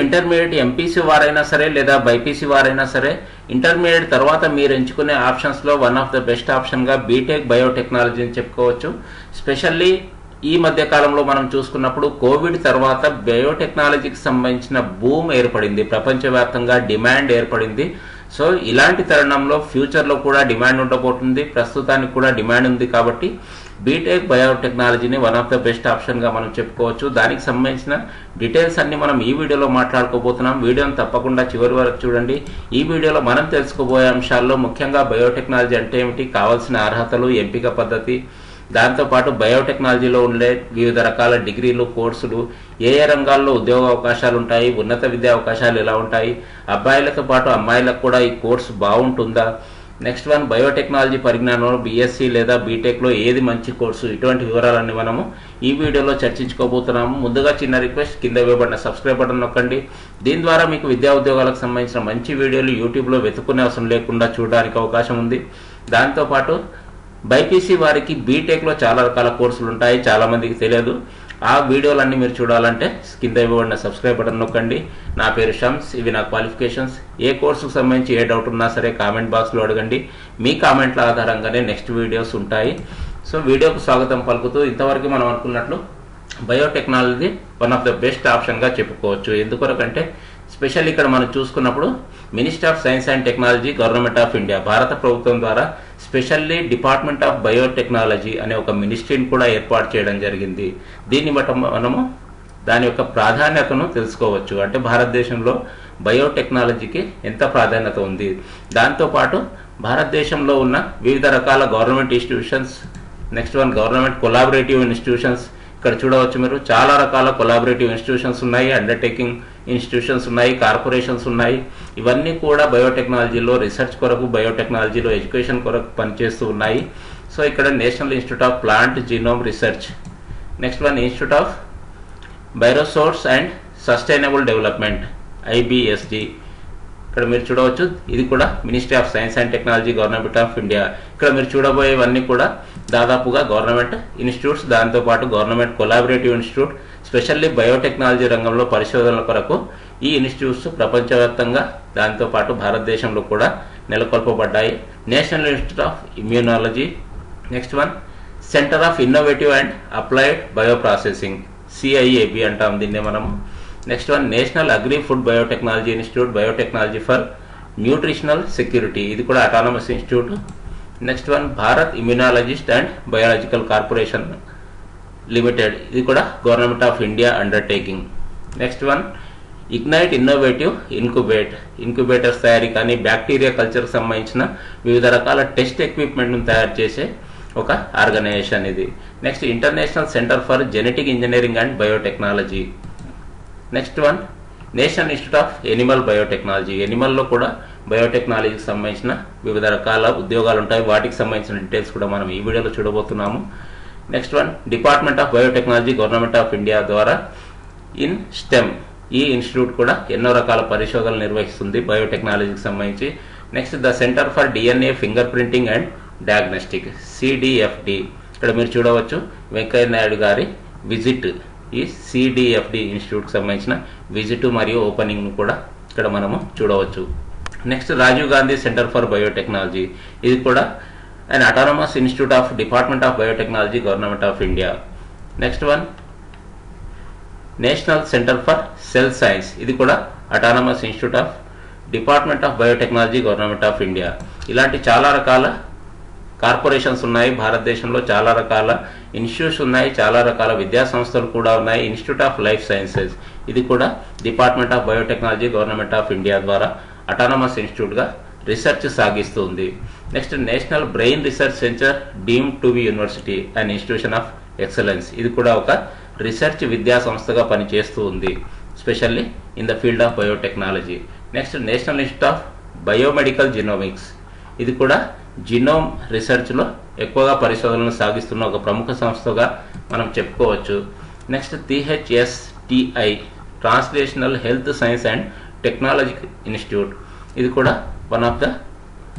intermediate MPC వారైనా సరే లేదా బైపీసీ వారైనా సరే ఇంటర్మీడియట్ తర్వాత మీరు ఎంచుకునే ఆప్షన్స్లో వన్ ఆఫ్ ద బెస్ట్ ఆప్షన్గా బీటెక్ బయోటెక్నాలజీ అని చెప్పుకోవచ్చు స్పెషల్లీ ఈ మధ్య కాలంలో మనం చూసుకున్నప్పుడు కోవిడ్ తర్వాత బయోటెక్నాలజీకి సంబంధించిన భూమ్ ఏర్పడింది ప్రపంచవ్యాప్తంగా డిమాండ్ ఏర్పడింది సో ఇలాంటి తరుణంలో ఫ్యూచర్లో కూడా డిమాండ్ ఉండబోతుంది ప్రస్తుతానికి కూడా డిమాండ్ ఉంది కాబట్టి బీటెక్ బయోటెక్నాలజీని వన్ ఆఫ్ ద బెస్ట్ ఆప్షన్గా మనం చెప్పుకోవచ్చు దానికి సంబంధించిన డీటెయిల్స్ అన్ని మనం ఈ వీడియోలో మాట్లాడుకోబోతున్నాం వీడియోని తప్పకుండా చివరి వరకు చూడండి ఈ వీడియోలో మనం తెలుసుకోబోయే అంశాల్లో ముఖ్యంగా బయోటెక్నాలజీ అంటే ఏమిటి కావాల్సిన అర్హతలు ఎంపిక పద్ధతి దాంతోపాటు బయోటెక్నాలజీలో ఉండే వివిధ రకాల డిగ్రీలు కోర్సులు ఏ ఏ రంగాల్లో ఉద్యోగ అవకాశాలు ఉంటాయి ఉన్నత విద్యా అవకాశాలు ఎలా ఉంటాయి అబ్బాయిలతో పాటు అమ్మాయిలకు కూడా ఈ కోర్సు బాగుంటుందా నెక్స్ట్ వన్ బయోటెక్నాలజీ పరిజ్ఞానంలో బీఎస్సీ లేదా బీటెక్లో ఏది మంచి కోర్సు ఇటువంటి వివరాలన్నీ మనము ఈ వీడియోలో చర్చించుకోబోతున్నాము ముందుగా చిన్న రిక్వెస్ట్ కింద ఇవ్వబడిన సబ్స్క్రైబ్ బటన్ నొక్కండి దీని ద్వారా మీకు విద్యా ఉద్యోగాలకు సంబంధించిన మంచి వీడియోలు యూట్యూబ్లో వెతుక్కునే అవసరం లేకుండా చూడడానికి అవకాశం ఉంది దాంతోపాటు బైపీసీ వారికి బీటెక్లో చాలా రకాల కోర్సులు ఉంటాయి చాలా మందికి తెలియదు ఆ వీడియోలన్నీ మీరు చూడాలంటే కింద ఇవ్వబడిన సబ్స్క్రైబ్ బటన్ నొక్కండి నా పేరు షమ్స్ ఇవి నా క్వాలిఫికేషన్స్ ఏ కోర్సుకు సంబంధించి ఏ డౌట్ ఉన్నా సరే కామెంట్ బాక్స్లో అడగండి మీ కామెంట్ల ఆధారంగానే నెక్స్ట్ వీడియోస్ ఉంటాయి సో వీడియోకు స్వాగతం పలుకుతూ ఇంతవరకు మనం అనుకున్నట్లు biotechnology one of the best ఆప్షన్గా చెప్పుకోవచ్చు ఎందుకొరకంటే స్పెషల్ ఇక్కడ మనం చూసుకున్నప్పుడు minister of science and technology government of India భారత ప్రభుత్వం ద్వారా స్పెషల్లీ డిపార్ట్మెంట్ ఆఫ్ బయోటెక్నాలజీ అనే ఒక మినిస్ట్రీని కూడా ఏర్పాటు చేయడం జరిగింది దీన్ని బట్టి మనము దాని యొక్క ప్రాధాన్యతను తెలుసుకోవచ్చు అంటే భారతదేశంలో బయోటెక్నాలజీకి ఎంత ప్రాధాన్యత ఉంది దాంతోపాటు భారతదేశంలో ఉన్న వివిధ రకాల government institutions next one government collaborative institutions ఇక్కడ చూడవచ్చు మీరు చాలా రకాల కొలాబరేటివ్ ఇన్స్టిట్యూషన్స్ ఉన్నాయి అండర్టేకింగ్ ఇన్స్టిట్యూషన్స్ ఉన్నాయి కార్పొరేషన్స్ ఉన్నాయి ఇవన్నీ కూడా బయోటెక్నాలజీలో రీసెర్చ్ కొరకు బయోటెక్నాలజీలో ఎడ్యుకేషన్ కొరకు పనిచేస్తూ ఉన్నాయి సో ఇక్కడ national institute of plant genome research next one institute of bioresource and sustainable development IBSG ఇక్కడ మీరు చూడవచ్చు ఇది కూడా ministry of science and technology government of India ఇక్కడ మీరు చూడబోయేవన్నీ కూడా దాదాపుగా గవర్నమెంట్ ఇన్స్టిట్యూట్స్ దాంతోపాటు government collaborative institute specially biotechnology రంగంలో పరిశోధనల కొరకు ఈ ఇన్స్టిట్యూట్స్ ప్రపంచవ్యాప్తంగా దాంతోపాటు భారతదేశంలో కూడా నెలకొల్పబడ్డాయి national institute of immunology next one centre of innovative and applied bioprocessing CIAB అంటాం దీన్ని మనము next one national agri food biotechnology institute biotechnology for nutritional security ఇది కూడా autonomous institute next one Bharat immunologist and biological corporation limited ఇది కూడా government of India undertaking next one ignite innovative incubate incubators తయారీ కానీ bacteria కల్చర్కి సంబంధించిన వివిధ రకాల test ఎక్విప్మెంట్ను తయారు చేసే ఒక ఆర్గనైజేషన్ ఇది next international centre for genetic engineering and biotechnology next one national institute of animal biotechnology ఎనిమల్లో కూడా బయోటెక్నాలజీకి సంబంధించిన వివిధ రకాల ఉద్యోగాలు ఉంటాయి వాటికి సంబంధించిన డీటెయిల్స్ కూడా మనం ఈ వీడియోలో చూడబోతున్నాము next one department of biotechnology government of India ద్వారా ఇన్ స్టెమ్ ఈ ఇన్స్టిట్యూట్ కూడా ఎన్నో రకాల పరిశోధనలు నిర్వహిస్తుంది బయోటెక్నాలజీకి సంబంధించి next the centre for DNA fingerprinting and diagnostic CDFD ఇక్కడ మీరు చూడవచ్చు వెంకయ్య నాయుడు గారి విజిట్ ఈ సిడిఎఫ్డి ఇన్స్టిట్యూట్కి సంబంధించిన విజిట్ మరియు ఓపెనింగ్ను కూడా ఇక్కడ మనము చూడవచ్చు next Rajiv Gandhi centre for biotechnology ఇది కూడా and autonomous institute of department of biotechnology government of India next one national centre for cell science ఇది కూడా autonomous institute of department of biotechnology government of India ఇలాంటి చాలా రకాల కార్పొరేషన్స్ ఉన్నాయి భారతదేశంలో చాలా రకాల ఇన్స్టిట్యూట్స్ ఉన్నాయి చాలా రకాల విద్యా సంస్థలు కూడా ఉన్నాయి ఇన్స్టిట్యూట్ ఆఫ్ లైఫ్ సైన్సెస్ ఇది కూడా department of biotechnology government of India ద్వారా అటానమస్ ఇన్స్టిట్యూట్గా రీసెర్చ్ సాగిస్తుంది next national brain research centre deemed to be university and institution of excellence ఇది కూడా ఒక రీసెర్చ్ విద్యా సంస్థగా పనిచేస్తూ ఉంది specially in the field of biotechnology next national institute of biomedical genomics ఇది కూడా జినోమ్ రీసెర్చ్లో ఎక్కువగా పరిశోధనలు సాగిస్తున్న ఒక ప్రముఖ సంస్థగా మనం చెప్పుకోవచ్చు next THSTI translational health science and technology institute ఇది కూడా వన్ ఆఫ్ ద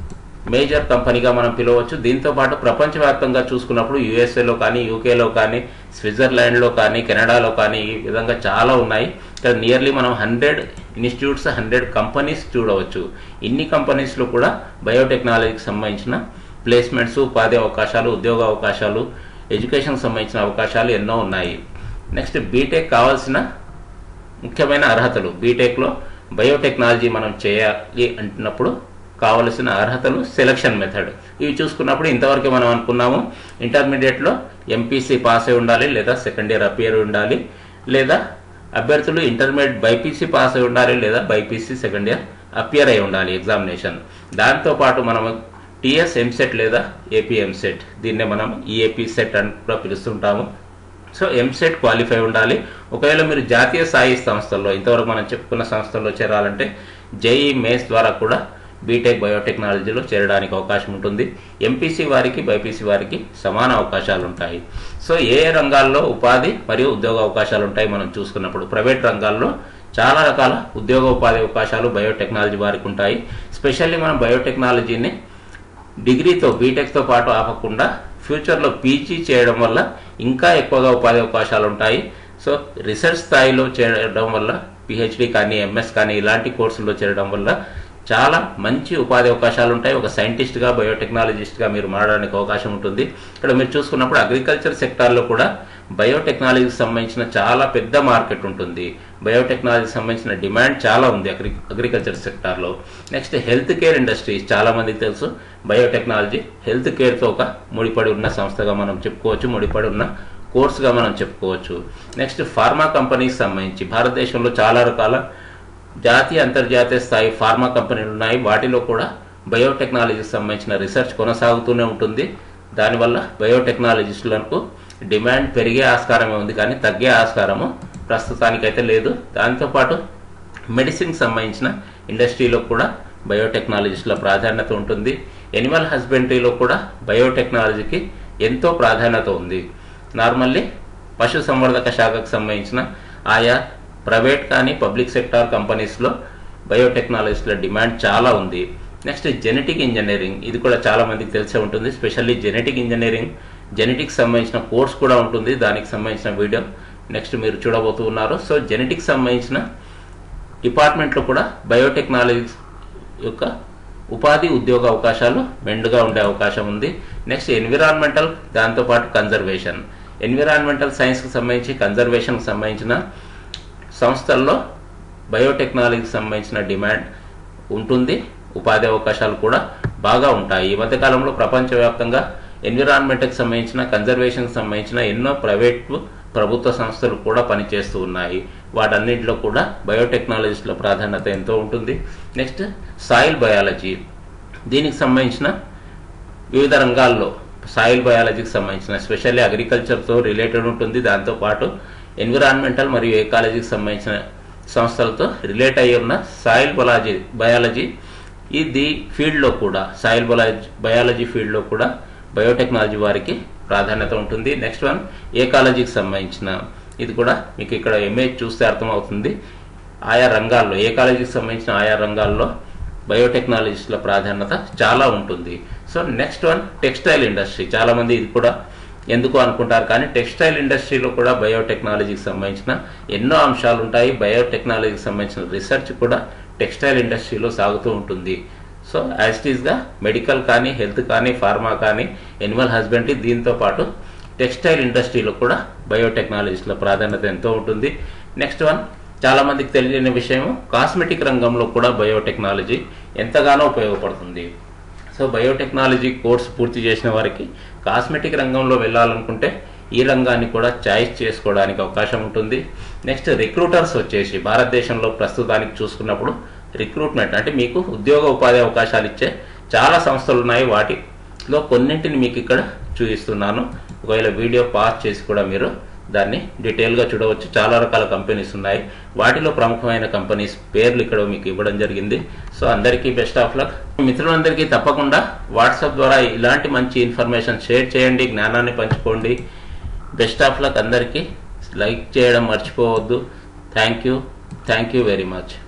మేజర్ కంపెనీగా మనం పిలవచ్చు దీంతో పాటు ప్రపంచవ్యాప్తంగా చూసుకున్నప్పుడు యుఎస్ఏలో కానీ యూకేలో కానీ స్విట్జర్లాండ్లో కానీ కెనడాలో కానీ ఈ విధంగా చాలా ఉన్నాయి ఇక్కడ నియర్లీ మనం హండ్రెడ్ ఇన్స్టిట్యూట్స్ హండ్రెడ్ కంపెనీస్ చూడవచ్చు ఇన్ని కంపెనీస్లో కూడా బయోటెక్నాలజీకి సంబంధించిన ప్లేస్మెంట్స్ ఉపాధి అవకాశాలు ఉద్యోగ అవకాశాలు ఎడ్యుకేషన్కి సంబంధించిన అవకాశాలు ఎన్నో ఉన్నాయి నెక్స్ట్ బీటెక్ కావాల్సిన ముఖ్యమైన అర్హతలు బీటెక్లో బయోటెక్నాలజీ మనం చేయాలి అంటున్నప్పుడు కావలసిన అర్హతలు సెలక్షన్ మెథడ్ ఇవి చూసుకున్నప్పుడు ఇంతవరకు మనం అనుకున్నాము ఇంటర్మీడియట్లో ఎంపీసీ పాస్ అయి ఉండాలి లేదా సెకండ్ ఇయర్ అపియర్ ఉండాలి లేదా అభ్యర్థులు ఇంటర్మీడియట్ బైపీసీ పాస్ అయి ఉండాలి లేదా బైపీసీ సెకండ్ ఇయర్ అపియర్ అయి ఉండాలి ఎగ్జామినేషన్ దాంతోపాటు మనం టిఎస్ ఎంసెట్ లేదా ఏపీ ఎంసెట్ దీన్నే మనం ఈఏపీ సెట్ అని కూడా పిలుస్తుంటాము సో ఎంసెట్ క్వాలిఫై ఉండాలి ఒకవేళ మీరు జాతీయ స్థాయి సంస్థల్లో ఇంతవరకు మనం చెప్పుకున్న సంస్థల్లో చేరాలంటే జేఈ మేస్ ద్వారా కూడా బీటెక్ బయోటెక్నాలజీలో చేరడానికి అవకాశం ఉంటుంది ఎంపీసీ వారికి బైపీసీ వారికి సమాన అవకాశాలు ఉంటాయి సో ఏ ఏ రంగాల్లో ఉపాధి మరియు ఉద్యోగ అవకాశాలు ఉంటాయి మనం చూసుకున్నప్పుడు ప్రైవేట్ రంగాల్లో చాలా రకాల ఉద్యోగ ఉపాధి అవకాశాలు బయోటెక్నాలజీ వారికి ఉంటాయి స్పెషల్లీ మనం బయోటెక్నాలజీని డిగ్రీతో బీటెక్తో పాటు ఆపకుండా ఫ్యూచర్లో పీజీ చేయడం వల్ల ఇంకా ఎక్కువగా ఉపాధి అవకాశాలు ఉంటాయి సో రీసెర్చ్ స్థాయిలో చేరడం వల్ల పిహెచ్డి కానీ ఎంఎస్ కానీ ఇలాంటి కోర్సుల్లో చేరడం వల్ల చాలా మంచి ఉపాధి అవకాశాలు ఉంటాయి ఒక సైంటిస్ట్గా బయోటెక్నాలజిస్ట్గా మీరు మారడానికి అవకాశం ఉంటుంది ఇక్కడ మీరు చూసుకున్నప్పుడు అగ్రికల్చర్ సెక్టార్లో కూడా బయోటెక్నాలజీకి సంబంధించిన చాలా పెద్ద మార్కెట్ ఉంటుంది బయోటెక్నాలజీకి సంబంధించిన డిమాండ్ చాలా ఉంది అగ్రి అగ్రికల్చర్ సెక్టార్లో నెక్స్ట్ హెల్త్ కేర్ ఇండస్ట్రీస్ చాలా మందికి తెలుసు బయోటెక్నాలజీ హెల్త్ కేర్తో ఒక ముడిపడి ఉన్న సంస్థగా మనం చెప్పుకోవచ్చు ముడిపడి ఉన్న కోర్సుగా మనం చెప్పుకోవచ్చు నెక్స్ట్ ఫార్మా కంపెనీకి సంబంధించి భారతదేశంలో చాలా రకాల జాతీయ అంతర్జాతీయ స్థాయి ఫార్మా కంపెనీలు ఉన్నాయి వాటిలో కూడా బయోటెక్నాలజీకి సంబంధించిన రీసెర్చ్ కొనసాగుతూనే ఉంటుంది దానివల్ల బయోటెక్నాలజిస్టులకు డిమాండ్ పెరిగే ఆస్కారమే ఉంది కానీ తగ్గే ఆస్కారము ప్రస్తుతానికైతే లేదు దాంతోపాటు మెడిసిన్కి సంబంధించిన ఇండస్ట్రీలో కూడా బయోటెక్నాలజిస్టుల ప్రాధాన్యత ఉంటుంది ఎనిమల్ హస్బెండరీలో కూడా బయోటెక్నాలజీకి ఎంతో ప్రాధాన్యత ఉంది నార్మల్లీ పశు సంవర్ధక శాఖకు సంబంధించిన ఆయా ప్రైవేట్ కానీ పబ్లిక్ సెక్టార్ కంపెనీస్లో బయోటెక్నాలజీల డిమాండ్ చాలా ఉంది నెక్స్ట్ జెనెటిక్ ఇంజనీరింగ్ ఇది కూడా చాలా మందికి తెలిసే ఉంటుంది స్పెషల్లీ జెనెటిక్ ఇంజనీరింగ్ జెనెటిక్ సంబంధించిన కోర్స్ కూడా ఉంటుంది దానికి సంబంధించిన వీడియో నెక్స్ట్ మీరు చూడబోతూ ఉన్నారు సో జెనెటిక్ సంబంధించిన డిపార్ట్మెంట్లో కూడా బయోటెక్నాలజీ యొక్క ఉపాధి ఉద్యోగ అవకాశాలు మెండుగా ఉండే అవకాశం ఉంది నెక్స్ట్ ఎన్విరాన్మెంటల్ దాంతోపాటు కన్జర్వేషన్ ఎన్విరాన్మెంటల్ సైన్స్కి సంబంధించి కన్జర్వేషన్కి సంబంధించిన సంస్థల్లో బయోటెక్నాలజీకి సంబంధించిన డిమాండ్ ఉంటుంది ఉపాధి అవకాశాలు కూడా బాగా ఉంటాయి ఈ మధ్యకాలంలో ప్రపంచవ్యాప్తంగా ఎన్విరాన్మెంట్కి సంబంధించిన కన్జర్వేషన్కి సంబంధించిన ఎన్నో ప్రైవేట్ ప్రభుత్వ సంస్థలు కూడా పనిచేస్తూ ఉన్నాయి వాటన్నింటిలో కూడా బయోటెక్నాలజిస్టుల ప్రాధాన్యత ఎంతో ఉంటుంది నెక్స్ట్ సాయిల్ బయాలజీ దీనికి సంబంధించిన వివిధ రంగాల్లో సాయిల్ బయాలజీకి సంబంధించిన స్పెషల్లీ అగ్రికల్చర్తో రిలేటెడ్ ఉంటుంది దాంతోపాటు ఎన్విరాన్మెంటల్ మరియు ఏకాలజీకి సంబంధించిన సంస్థలతో రిలేట్ అయి ఉన్న సాయిల్ బయాలజీ బయాలజీ ఇది ఫీల్డ్లో కూడా సాయిల్ బయాలజీ బయాలజీ ఫీల్డ్లో కూడా బయోటెక్నాలజీ వారికి ప్రాధాన్యత ఉంటుంది నెక్స్ట్ వన్ ఏకాలజీకి సంబంధించిన ఇది కూడా మీకు ఇక్కడ ఇమేజ్ చూస్తే అర్థమవుతుంది ఆయా రంగాల్లో ఏకాలజీకి సంబంధించిన ఆయా రంగాల్లో బయోటెక్నాలజిస్టుల ప్రాధాన్యత చాలా ఉంటుంది so next one textile industry చాలా మంది ఇది కూడా ఎందుకు అనుకుంటారు కానీ టెక్స్టైల్ ఇండస్ట్రీలో కూడా బయోటెక్నాలజీకి సంబంధించిన ఎన్నో అంశాలు ఉంటాయి బయోటెక్నాలజీకి సంబంధించిన రీసెర్చ్ కూడా టెక్స్టైల్ ఇండస్ట్రీలో సాగుతూ ఉంటుంది సో యాజ్టీస్గా మెడికల్ కానీ హెల్త్ కానీ ఫార్మా కానీ ఎనిమల్ హస్బెండరీ దీంతో పాటు టెక్స్టైల్ ఇండస్ట్రీలో కూడా బయోటెక్నాలజీస్ల ప్రాధాన్యత ఎంతో ఉంటుంది నెక్స్ట్ వన్ చాలా మందికి తెలియని విషయం కాస్మెటిక్ రంగంలో కూడా బయోటెక్నాలజీ ఎంతగానో ఉపయోగపడుతుంది సో బయోటెక్నాలజీ కోర్స్ పూర్తి చేసిన వారికి కాస్మెటిక్ రంగంలో వెళ్ళాలనుకుంటే ఈ రంగాన్ని కూడా చాయిస్ చేసుకోవడానికి అవకాశం ఉంటుంది నెక్స్ట్ రిక్రూటర్స్ వచ్చేసి భారతదేశంలో ప్రస్తుతానికి చూసుకున్నప్పుడు రిక్రూట్మెంట్ అంటే మీకు ఉద్యోగ ఉపాధి అవకాశాలు ఇచ్చే చాలా సంస్థలు ఉన్నాయి వాటిలో కొన్నింటిని మీకు ఇక్కడ చూపిస్తున్నాను ఒకవేళ వీడియో పాస్ చేసి కూడా మీరు దాన్ని డీటెయిల్గా చూడవచ్చు చాలా రకాల కంపెనీస్ ఉన్నాయి వాటిలో ప్రముఖమైన కంపెనీస్ పేర్లు ఇక్కడ మీకు ఇవ్వడం జరిగింది సో అందరికీ బెస్ట్ ఆఫ్ లక్ మిత్రులందరికీ తప్పకుండా వాట్సాప్ ద్వారా ఇలాంటి మంచి ఇన్ఫర్మేషన్ షేర్ చేయండి జ్ఞానాన్ని పంచుకోండి బెస్ట్ ఆఫ్ లక్ అందరికీ లైక్ చేయడం మర్చిపోవద్దు thank you thank you very much